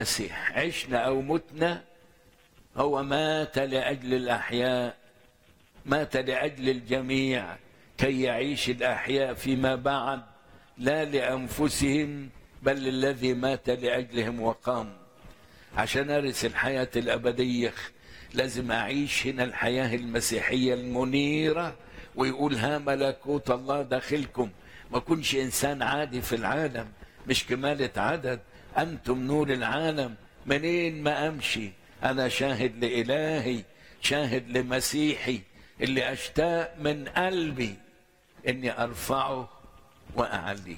المسيح عشنا أو متنا هو مات لأجل الأحياء مات لأجل الجميع كي يعيش الأحياء فيما بعد لا لأنفسهم بل للذي مات لأجلهم وقام عشان أرث الحياة الأبدية لازم أعيش هنا الحياة المسيحية المنيرة ويقول ها ملكوت الله داخلكم ما كنش إنسان عادي في العالم مش كمالة عدد أنتم نور العالم منين ما أمشي أنا شاهد لإلهي شاهد لمسيحي اللي أشتاق من قلبي إني أرفعه وأعليه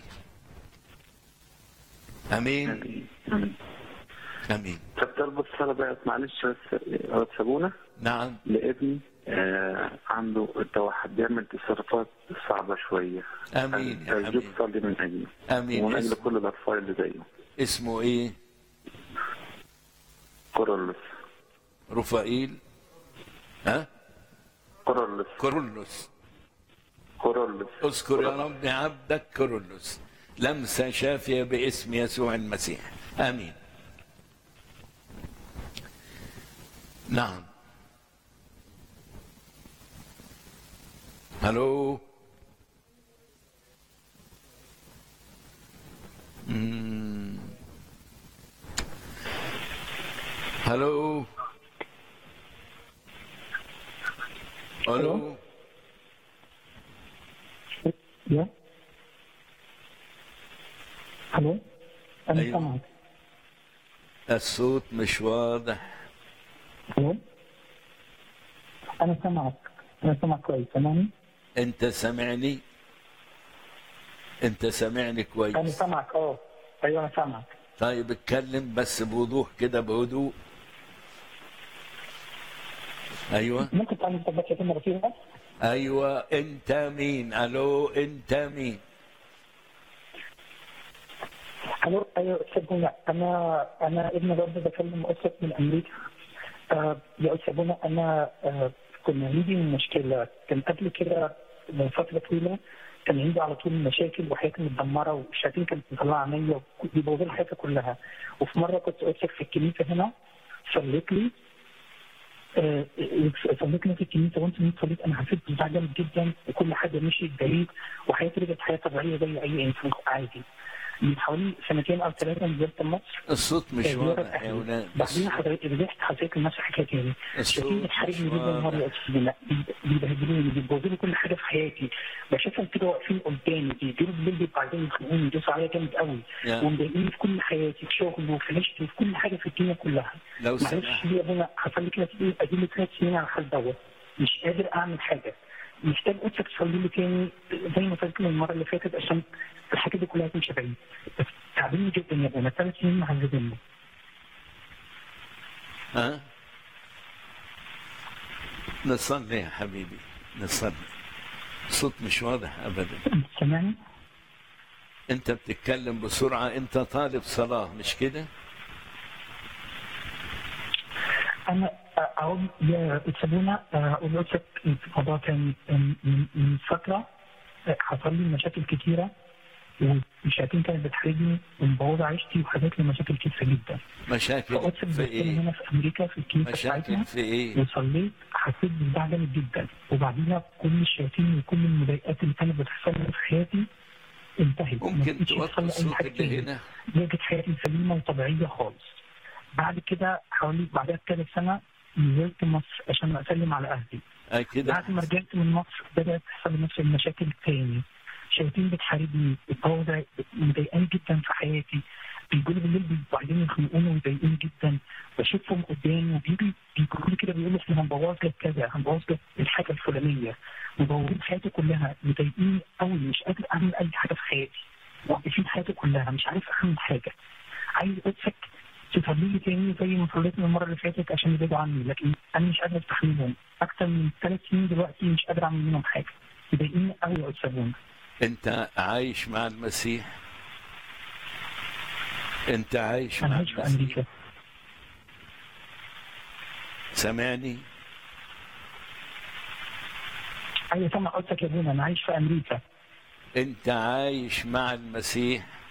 أمين آمين. أمين طب طلبت صلاة بقى معلش بس آه، تسابونا نعم لابني آه عنده التوحد بيعمل تصرفات صعبة شوية آمين يا أرجوك حبيبي صلي من أجله آمين ومن أجل اسم- كل الأطفال اللي زيه اسمه إيه كورولوس رفائيل ها كورولوس كورولوس كورولوس اذكر يا رب عبدك كورولوس لمسة شافية باسم يسوع المسيح آمين نعم هلو مم. هلو الو يا الو انا أيوة. سامعك الصوت مش واضح الو انا سامعك انا سامعك كويس سامعني انت سامعني انت سامعني انا كويس سامعك اه ايوه انا سامعك طيب اتكلم بس بوضوح كده بهدوء ايوه ممكن تعمل انت بس كلمه بسيطه ايوه انت مين الو انت مين الو ايوه استاذ بونا انا انا ابن برضه بكلم اسرة من امريكا آه يا استاذ بونا انا آه كنا عندي مشكله كان قبل كده من فتره طويله كان عندي على طول مشاكل وحياتي متدمره والشياطين كانت مطلعه عينيا وبيبوظوا لي حياتي كلها وفي مره كنت اسرك في الكنيسه هنا صليت لي آه، صليت لي في الكنيسه وانت من صليت انا حسيت بصداع جامد جدا وكل حاجه مشيت بعيد وحياتي رجعت حياه طبيعيه زي اي انسان عادي من حوالي سنتين او ثلاثه نزلت مصر الصوت مش زيارة واضح يا أهلي. ولاد بعدين حضرتك رجعت حسيت نفس الحكايه تاني الصوت شايفين مش بتحاربني جدا النهار يا واضح استاذ لا بيبهدلوني بيبوظوا لي كل حاجه في حياتي بشوفهم كده واقفين قدامي بيجيبوا بالليل بيبقوا عايزين يخنقوني يدوسوا عليا جامد قوي يا. ومضايقيني في كل حياتي في شغل وفي عيشتي وفي كل حاجه في الدنيا كلها لو معلش سمحت ليه يا ابونا حصل لي كده كتير اديني ثلاث سنين على الحال دوت مش قادر اعمل حاجه محتاج قدسك تصلي لي تاني زي ما قلت من المره اللي فاتت عشان الحاجات دي كلها تمشي بعيد بس تعبني جدا يا ابونا ثلاث سنين معذبيني ها نصلي يا حبيبي نصلي الصوت مش واضح ابدا انت سامعني؟ انت بتتكلم بسرعه انت طالب صلاه مش كده انا اقول يا تسابونا اقول لك الموضوع كان من- من من فتره حصل لي مشاكل كتيره والشياطين كانت بتحرجني ومبوظه عيشتي وحاجات لي مشاكل كتيره جدا مشاكل فقلت في بس ايه هنا في امريكا في الكنيسه مشاكل بتاعتنا في ايه وصليت حسيت بصداع جامد جدا وبعديها كل الشياطين وكل المضايقات اللي كانت بتحصل لي في حياتي انتهت ما ممكن بقتش توطي يحصل لي اي الصوت حاجه اللي تاني هنا رجعت حياتي سليمه وطبيعيه خالص بعد كده حوالي بعدها بثلاث سنه نزلت مصر عشان اسلم على اهلي اي كده بعد ما رجعت من مصر بدات تحصل نفس المشاكل تاني شياطين بتحاربني بتبوظ مضايقاني جدا في حياتي بيجوا لي بالليل بيبقوا عايزين يخنقوني ويضايقوني جدا بشوفهم قدامي وبيجوا بيقولوا لي كده بيقولوا احنا هنبوظ لك كذا هنبوظ لك الحاجه الفلانيه مبوظين حياتي كلها مضايقيني قوي مش قادر اعمل اي حاجه في حياتي موقفين حياتي كلها مش عارف اعمل حاجه عايز ادفك تصلي لي تاني زي ما صليت من المره اللي فاتت عشان يبعدوا عني لكن انا مش قادر استحملهم اكتر من ثلاث سنين دلوقتي مش قادر اعمل منهم حاجه مضايقيني قوي يا استاذ انت عايش مع المسيح انت عايش انا مع عايش في المسيح امريكا سامعني ايوه سامع قلتك يا ابونا انا عايش في امريكا انت عايش مع المسيح